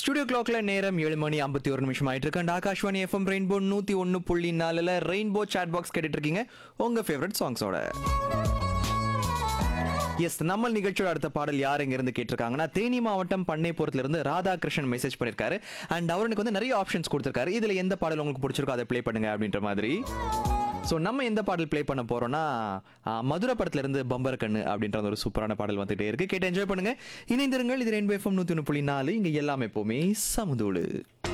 studio கிளாக்ல நேரம் ஏழு மணி ஐம்பத்தி ஒரு நிமிஷம் ஆயிட்டு இருக்கு அண்ட் ஆகாஷ்வாணி எஃப்எம் ரெயின்போ நூத்தி ஒன்னு புள்ளி நாலுல ரெயின்போ சாட் பாக்ஸ் கேட்டுட்டு இருக்கீங்க உங்க ஃபேவரட் சாங்ஸோட எஸ் நம்ம நிகழ்ச்சியோட அடுத்த பாடல் யார் எங்க இருந்து கேட்டிருக்காங்கன்னா தேனி மாவட்டம் பண்ணைப்புறத்துல இருந்து ராதாகிருஷ்ணன் மெசேஜ் பண்ணிருக்காரு அண்ட் அவருக்கு வந்து நிறைய ஆப்ஷன்ஸ் கொடுத்திருக்காரு இதுல எந்த பாடல் உங்களுக்கு பிடிச்சிருக்கோ அதை ப்ளே பண்ணுங்க அப்படின்ற மாதிரி ஸோ நம்ம எந்த பாடல் ப்ளே பண்ண போறோம்னா ஆ, மதுரை படத்துல இருந்து பம்பர் கண்ணு அப்படின்ற ஒரு சூப்பரான பாடல் வந்துட்டே இருக்கு கேட்டு என்ஜாய் பண்ணுங்க இணைந்திருங்கள் இது ரெண்டு எஃப்எம் நூத்தி ஒன்று புள்ளி நாலு இங்க எல்லாமே எப்பவுமே சமுதூளு